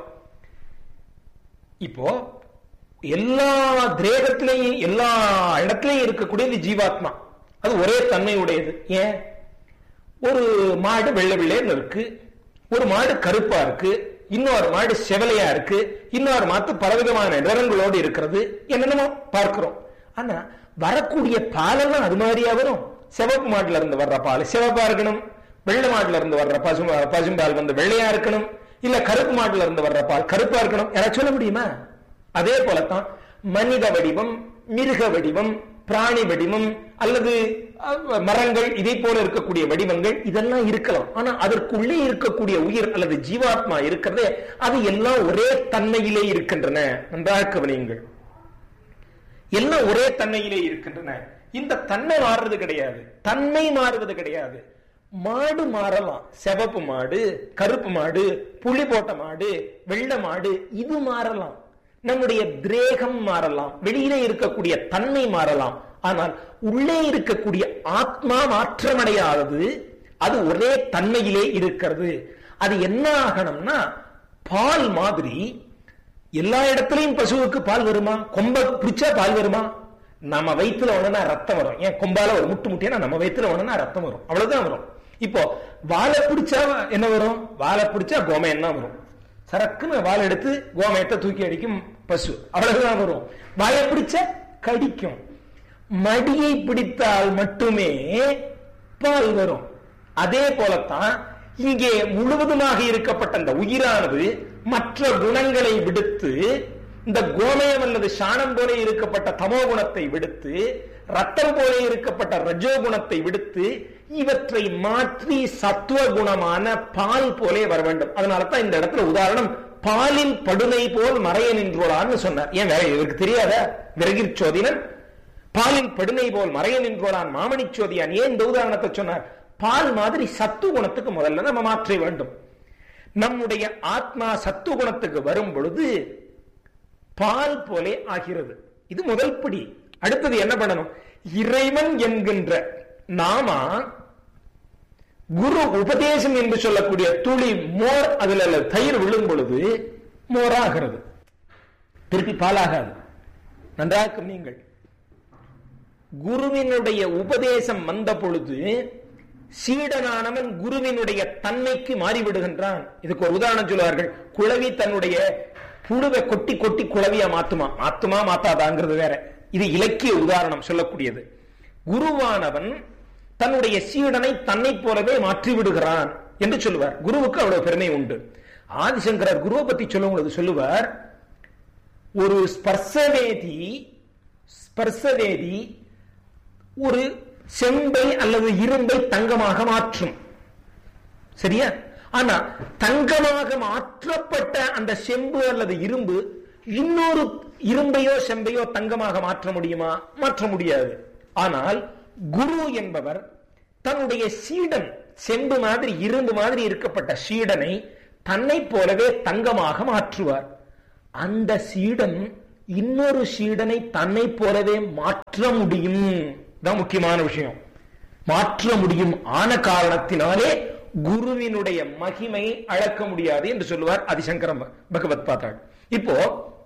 இப்போ எல்லா திரேகத்திலையும் எல்லா இடத்திலையும் இருக்கக்கூடியது ஜீவாத்மா அது ஒரே தன்மை உடையது ஏன் ஒரு மாடு வெள்ளை வெள்ளைன்னு இருக்கு ஒரு மாடு கருப்பா இருக்கு இன்னொரு மாடு செவலையா இருக்கு இன்னொரு மாத்து பலவிதமான நிறங்களோடு இருக்கிறது என்னென்னமோ பார்க்கிறோம் ஆனா வரக்கூடிய பாலெல்லாம் அது மாதிரியா வரும் சிவப்பு மாட்டுல இருந்து வர்ற பால் சிவப்பா இருக்கணும் வெள்ளை மாட்டுல இருந்து வர்ற பசும் பசும்பால் வந்து வெள்ளையா இருக்கணும் இல்ல கருப்பு மாட்டுல இருந்து வர்ற பால் கருப்பா இருக்கணும் யாராவது சொல்ல முடியுமா அதே போலத்தான் மனித வடிவம் மிருக வடிவம் பிராணி வடிவம் அல்லது அஹ், மரங்கள் இதை போல இருக்கக்கூடிய வடிவங்கள் இதெல்லாம் இருக்கலாம் ஆனா அதற்குள்ளே இருக்கக்கூடிய உயிர் அல்லது ஜீவாத்மா இருக்கிறதே அது எல்லாம் ஒரே தன்மையிலே இருக்கின்றன நன்றாக கவனியுங்கள் எல்லாம் ஒரே தன்மையிலே இருக்கின்றன இந்த தன்மை மாறுறது கிடையாது தன்மை மாறுவது கிடையாது மாடு மாறலாம் சிவப்பு மாடு கருப்பு மாடு புளி போட்ட மாடு வெள்ளை மாடு இது மாறலாம் நம்முடைய திரேகம் மாறலாம் வெளியிலே இருக்கக்கூடிய தன்மை மாறலாம் ஆனால் உள்ளே இருக்கக்கூடிய ஆத்மா மாற்றமடையாதது அது ஒரே தன்மையிலே இருக்கிறது அது என்ன ஆகணும்னா பால் மாதிரி எல்லா இடத்துலயும் பசுவுக்கு பால் வருமா கொம்ப பிடிச்சா பால் வருமா நம்ம வயித்துல ஒண்ணுனா ரத்தம் வரும் ஏன் கொம்பால ஒரு முட்டு முட்டினா நம்ம வயித்துல ஒண்ணுனா ரத்தம் வரும் அவ்வளவுதான் வரும் இப்போ வாழை பிடிச்சா என்ன வரும் வாழை பிடிச்சா கோமயம் தான் வரும் சரக்குன்னு வாழை எடுத்து கோமயத்தை தூக்கி அடிக்கும் பசு அவ்வளவுதான் வரும் வாயை பிடிச்ச கடிக்கும் மடியை பிடித்தால் மட்டுமே பால் வரும் அதே போலத்தான் இங்கே முழுவதுமாக இருக்கப்பட்ட அந்த உயிரானது மற்ற குணங்களை விடுத்து இந்த கோமயம் அல்லது சாணம் போல இருக்கப்பட்ட தமோ குணத்தை விடுத்து ரத்தம் போல இருக்கப்பட்ட ரஜோ குணத்தை விடுத்து இவற்றை மாற்றி சத்துவ குணமான பால் போலே வர வேண்டும் அதனால தான் இந்த இடத்துல உதாரணம் பாலில் படுனை போல் மறைய நின்றோடான்னு சொன்னார் ஏன் வேற இவருக்கு தெரியாத விறகிற் சோதினன் பாலில் படுனை போல் மறைய நின்றோடான் மாமணி சோதியான் ஏன் இந்த உதாரணத்தை சொன்னார் பால் மாதிரி சத்து குணத்துக்கு முதல்ல நம்ம மாற்ற வேண்டும் நம்முடைய ஆத்மா சத்து குணத்துக்கு வரும் பொழுது பால் போலே ஆகிறது இது முதல் படி அடுத்தது என்ன பண்ணணும் இறைவன் என்கின்ற நாமா குரு உபதேசம் என்று சொல்லக்கூடிய துளி மோர் அதுல அல்ல தயிர் விழும் பொழுது மோராகிறது திருப்பி பாலாகாது நன்றாக நீங்கள் குருவினுடைய உபதேசம் வந்த பொழுது சீடனானவன் குருவினுடைய தன்மைக்கு மாறிவிடுகின்றான் இதுக்கு ஒரு உதாரணம் சொல்லுவார்கள் குளவி தன்னுடைய புழுவை கொட்டி கொட்டி குளவியா மாத்துமா மாத்துமா மாத்தாதாங்கிறது வேற இது இலக்கிய உதாரணம் சொல்லக்கூடியது குருவானவன் தன்னுடைய சீடனை தன்னை போலவே மாற்றி விடுகிறான் என்று சொல்லுவார் குருவுக்கு அவ்வளவு பெருமை உண்டு ஆதிசங்கரர் குருவை பத்தி சொல்லும் பொழுது சொல்லுவார் ஒரு ஸ்பர்சவேதி ஸ்பர்சவேதி ஒரு செம்பை அல்லது இரும்பை தங்கமாக மாற்றும் சரியா ஆனா தங்கமாக மாற்றப்பட்ட அந்த செம்பு அல்லது இரும்பு இன்னொரு இரும்பையோ செம்பையோ தங்கமாக மாற்ற முடியுமா மாற்ற முடியாது ஆனால் குரு என்பவர் தன்னுடைய சீடன் செம்பு மாதிரி இரும்பு மாதிரி இருக்கப்பட்ட சீடனை தன்னை போலவே தங்கமாக மாற்றுவார் அந்த சீடன் இன்னொரு சீடனை தன்னை போலவே மாற்ற முடியும் தான் முக்கியமான விஷயம் மாற்ற முடியும் ஆன காரணத்தினாலே குருவினுடைய மகிமை அளக்க முடியாது என்று சொல்லுவார் அதிசங்கரம் பகவத் பாத்தாள் இப்போ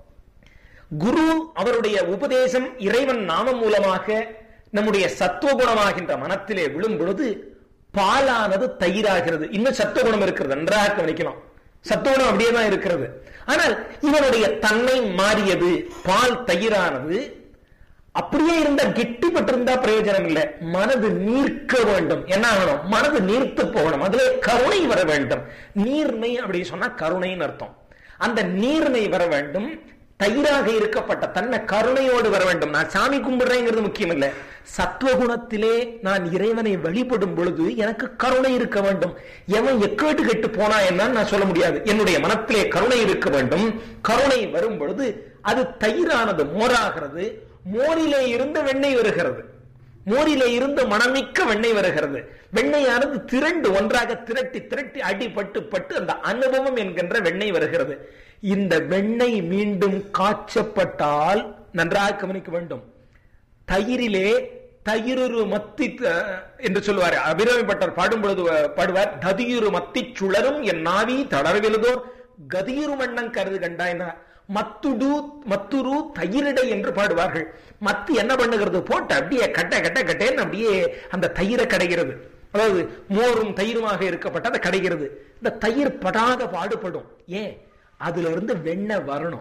குரு அவருடைய உபதேசம் இறைவன் நாமம் மூலமாக நம்முடைய சத்துவகுணமாகின்ற மனத்திலே விழும் பொழுது பாலானது தயிராகிறது இன்னும் சத்துவகுணம் இருக்கிறது நன்றாக கவனிக்கலாம் சத்துவகுணம் அப்படியே தான் இருக்கிறது ஆனால் இவனுடைய தன்மை மாறியது பால் தயிரானது அப்படியே இருந்தா கெட்டிப்பட்டிருந்தா பிரயோஜனம் இல்லை மனது நீர்க்க வேண்டும் என்ன ஆகணும் மனது நீர்த்து போகணும் அதுல கருணை வர வேண்டும் நீர்மை அப்படி சொன்னா கருணைன்னு அர்த்தம் அந்த நீர்மை வர வேண்டும் தயிராக இருக்கப்பட்ட தன்னை கருணையோடு வர வேண்டும் நான் சாமி கும்பிடுறேங்கிறது முக்கியம் இல்லை சத்துவகுணத்திலே நான் இறைவனை வழிபடும் பொழுது எனக்கு கருணை இருக்க வேண்டும் எவன் எக்கேட்டு கெட்டு போனா என்னன்னு நான் சொல்ல முடியாது என்னுடைய மனத்திலே கருணை இருக்க வேண்டும் கருணை வரும் பொழுது அது தயிரானது மோராகிறது மோரிலே இருந்த வெண்ணெய் வருகிறது மோரிலே இருந்து மணமிக்க வெண்ணெய் வருகிறது வெண்ணெயானது திரண்டு ஒன்றாக திரட்டி திரட்டி அடிபட்டு பட்டு அந்த அனுபவம் என்கின்ற வெண்ணெய் வருகிறது இந்த வெண்ணெய் மீண்டும் காய்ச்சப்பட்டால் நன்றாக கவனிக்க வேண்டும் தயிரிலே தயிருரு மத்தி என்று சொல்லுவார் அபிராமிப்பட்டர் பாடும் பொழுது பாடுவார் ததியுரு மத்தி சுழரும் என் நாவி தளர்விலுதோர் கதியுரு மண்ணம் கருது கண்டாயினா மத்துடு மத்துரு தயிரிடை என்று பாடுவார்கள் மத்து என்ன பண்ணுகிறது போட்டு அப்படியே கட்ட கட்ட கட்டேன்னு அப்படியே அந்த தயிரை கடைகிறது அதாவது மோரும் தயிருமாக இருக்கப்பட்ட அதை கடைகிறது இந்த தயிர் படாத பாடுபடும் ஏன் அதுல இருந்து வெண்ணெய் வரணும்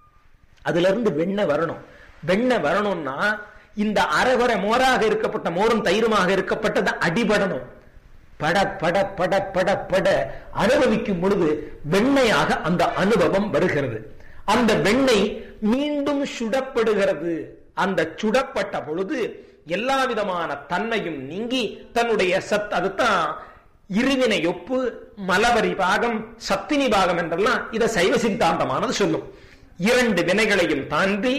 அதுல இருந்து வெண்ணெய் வரணும் வெண்ணெய் வரணும்னா இந்த அரைகுறை மோராக இருக்கப்பட்ட மோரும் தயிருமாக இருக்கப்பட்டது அடிபடணும் பட பட பட பட பட அனுபவிக்கும் பொழுது வெண்ணையாக அந்த அனுபவம் வருகிறது அந்த வெண்ணெய் மீண்டும் சுடப்படுகிறது அந்த சுடப்பட்ட பொழுது எல்லா விதமான தன்மையும் நீங்கி தன்னுடைய சத் அதுதான் இருவினை ஒப்பு மலவரி பாகம் சத்தினி பாகம் என்றெல்லாம் இதை சைவ சித்தாந்தமானது சொல்லும் இரண்டு வினைகளையும் தாண்டி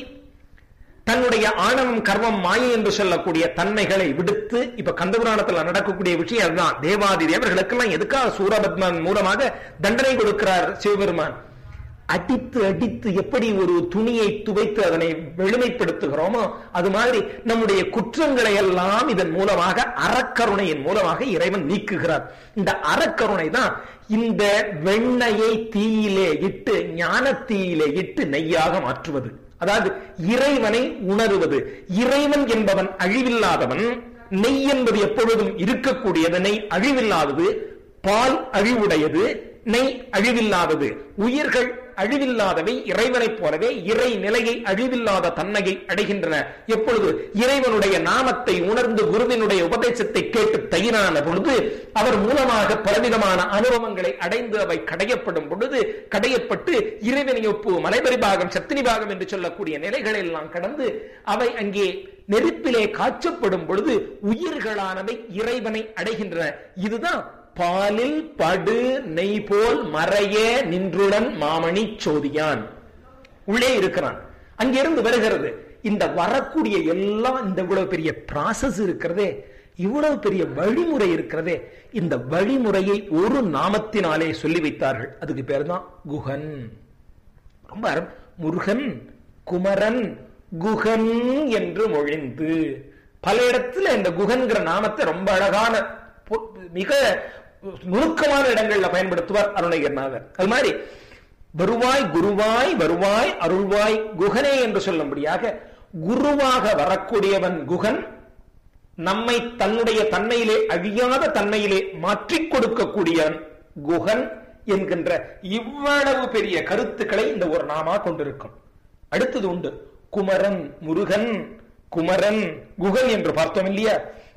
தன்னுடைய ஆணவம் கர்மம் மாயை என்று சொல்லக்கூடிய தன்மைகளை விடுத்து இப்ப கந்தபுராணத்துல நடக்கக்கூடிய விஷயம் அதுதான் தேவாதி தேவர்களுக்கெல்லாம் எதுக்காக சூரபத்மன் மூலமாக தண்டனை கொடுக்கிறார் சிவபெருமான் அடித்து அடித்து எப்படி ஒரு துணியை துவைத்து அதனை வெளுமைப்படுத்துகிறோமோ அது மாதிரி நம்முடைய குற்றங்களை எல்லாம் இதன் மூலமாக அறக்கருணையின் மூலமாக இறைவன் நீக்குகிறார் இந்த அறக்கருணை தான் இந்த வெண்ணையை தீயிலே இட்டு ஞான தீயிலே இட்டு நெய்யாக மாற்றுவது அதாவது இறைவனை உணருவது இறைவன் என்பவன் அழிவில்லாதவன் நெய் என்பது எப்பொழுதும் இருக்கக்கூடியது நெய் அழிவில்லாதது பால் அழிவுடையது நெய் அழிவில்லாதது உயிர்கள் அழிவில்லாதவை இறைவனைப் போலவே இறை நிலையை அழிவில்லாத தன்மையை அடைகின்றன எப்பொழுது இறைவனுடைய நாமத்தை உணர்ந்து குருவினுடைய உபதேசத்தை கேட்டு தயிரான பொழுது அவர் மூலமாக பலவிதமான அனுபவங்களை அடைந்து அவை கடையப்படும் பொழுது கடையப்பட்டு இறைவனை ஒப்பு மலைபரி பாகம் சத்தினி பாகம் என்று சொல்லக்கூடிய நிலைகளை எல்லாம் கடந்து அவை அங்கே நெருப்பிலே காய்ச்சப்படும் பொழுது உயிர்களானவை இறைவனை அடைகின்றன இதுதான் பாலில் படு நெய் போல் மறைய நின்றுடன் மாமணி சோதியான் உள்ளே இருக்கிறான் அங்கிருந்து வருகிறது இந்த வரக்கூடிய எல்லாம் இந்த இவ்வளவு பெரிய ப்ராசஸ் இருக்கிறதே இவ்வளவு பெரிய வழிமுறை இருக்கிறதே இந்த வழிமுறையை ஒரு நாமத்தினாலே சொல்லி வைத்தார்கள் அதுக்கு பேர் தான் குகன் ரொம்ப அரும் முருகன் குமரன் குகன் என்று மொழிந்து பல இடத்துல இந்த குகன்கிற நாமத்தை ரொம்ப அழகான மிக நுணுக்கமான இடங்கள்ல பயன்படுத்துவார் அருணகிரிநாதர் அது மாதிரி வருவாய் குருவாய் வருவாய் அருள்வாய் குகனே என்று சொல்லும்படியாக குருவாக வரக்கூடியவன் குகன் நம்மை தன்னுடைய தன்மையிலே அழியாத தன்மையிலே மாற்றிக் கொடுக்கக்கூடியவன் குகன் என்கின்ற இவ்வளவு பெரிய கருத்துக்களை இந்த ஒரு நாமா கொண்டிருக்கும் அடுத்தது உண்டு குமரன் முருகன் குமரன் குகன் என்று பார்த்தோம் இல்லையா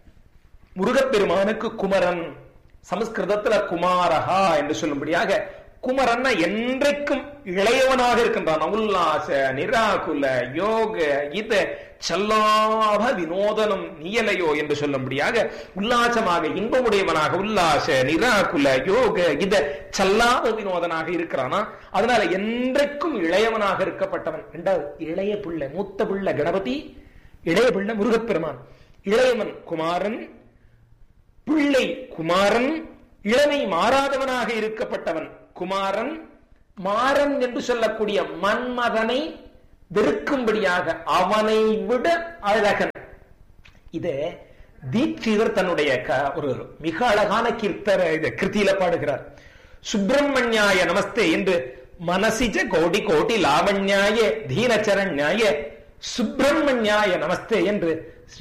முருகப்பெருமானுக்கு குமரன் சமஸ்கிருதத்துல குமாரஹா என்று சொல்லும்படியாக குமரன் என்றைக்கும் இளையவனாக இருக்கின்றான் உல்லாச நிராகுல யோக இத செல்லாத வினோதனம் நீயலையோ என்று சொல்லும்படியாக உல்லாசமாக இன்பமுடையவனாக உல்லாச நிராகுல யோக இத செல்லாத வினோதனாக இருக்கிறானா அதனால என்றைக்கும் இளையவனாக இருக்கப்பட்டவன் ரெண்டாவது இளைய பிள்ளை மூத்த பிள்ளை கணபதி இளைய பிள்ளை முருகப்பெருமான் இளையவன் குமாரன் பிள்ளை குமாரன் இளமை மாறாதவனாக இருக்கப்பட்டவன் குமாரன் மாறன் என்று சொல்லக்கூடிய மன்மதனை வெறுக்கும்படியாக அவனை விட அழகன் இது தீட்சிதர் தன்னுடைய க- ஒரு மிக அழகான கீர்த்தர இது கிருத்தியில பாடுகிறார் சுப்பிரமணியாய நமஸ்தே என்று மனசிஜ கோடி கோடி லாவண்யாய தீனச்சரண்யாய சுப்பிரமணியாய நமஸ்தே என்று